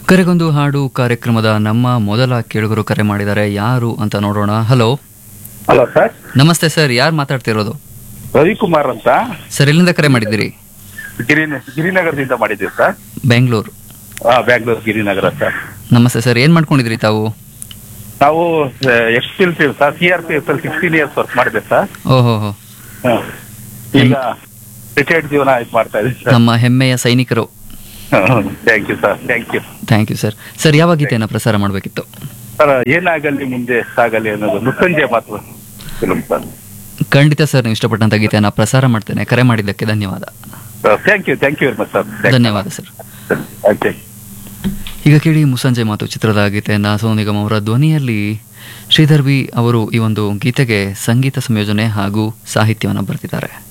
ಕರೆಗೊಂದು ಹಾಡು ಕಾರ್ಯಕ್ರಮದ ನಮ್ಮ ಮೊದಲ ಕೇಳುಗರು ಕರೆ ಮಾಡಿದ್ದಾರೆ ಯಾರು ಅಂತ ನೋಡೋಣ ಹಲೋ ಹಲೋ ಸರ್ ನಮಸ್ತೆ ಸರ್ ಯಾರು ಮಾತಾಡ್ತಿರೋದು ರವಿಕುಮಾರ್ ಅಂತ ಸರ್ ಎಲ್ಲಿಂದ ಕರೆ ಮಾಡಿದ್ದೀರಿ ಗಿರಿ ಗಿರಿನಗರದಿಂದ ಮಾಡಿದ್ದೀವಿ ಸರ್ ಬೆಂಗಳೂರು ಹಾ ಬ್ಯಾಂಗ್ಳೂರ್ ಗಿರಿನಗರ ಸರ್ ನಮಸ್ತೆ ಸರ್ ಏನು ಮಾಡ್ಕೊಂಡಿದ್ರಿ ತಾವು ನಾವು X P L C sir C R P F ಅಲ್ಲಿ ಸಿಕ್ಸ್ಟೀನ್ ಇಯರ್ಸ್ ವರ್ಕ್ ಮಾಡಿದೆ ಸರ್ ಓಹೋ ಹೋ ಹಾ. ಈಗ ರಿಟೈರ್ಡ್ ಜೀವನ ಇದು ಮಾಡ್ತಾ ಇದ್ದೀವಿ ಸರ್ ನಮ್ಮ ಹೆಮ್ಮೆಯ ಸೈನಿಕರು thank you sir thank you thank you sir sir ಯಾವ ಗೀತೆಯನ್ನು ಪ್ರಸಾರ ಮಾಡಬೇಕಿತ್ತು ಸರ್ ಏನಾಗಲಿ ಮುಂದೆ ಸಾಗಲಿ ಅನ್ನೋದು ಮೃತ್ಯುಂಜಯ ಮಾತು ಫಿಲ್ಮ್ ಸರ್ ಖಂಡಿತ ಸರ್ ನೀವು ಇಷ್ಟಪಟ್ಟಂತ ಗೀತೆಯನ್ನು ಪ್ರಸಾರ ಮಾಡ್ತೇನೆ ಕರೆ ಮಾಡಿದ್ದಕ್ಕೆ ಧನ್ಯವಾದ thank you thank you very much sir ಧನ್ಯವಾದ ಸರ್ ಓಕೆ ಈಗ ಕೇಳಿ ಮುಸ್ಸಂಜೆ ಮಾತು ಚಿತ್ರದ ಗೀತೆಯನ್ನ ಸೋನು ನಿಗಮ್ ಅವರ ಧ್ವನಿಯಲ್ಲಿ ಶ್ರೀಧರ್ ವಿ ಅವರು ಈ ಒಂದು ಗೀತೆಗೆ ಸಂಗೀತ ಸಂಯೋಜನೆ ಹಾಗೂ ಸಾಹಿತ್ಯವನ್ನು ಬರೆದಿದ್ದಾರೆ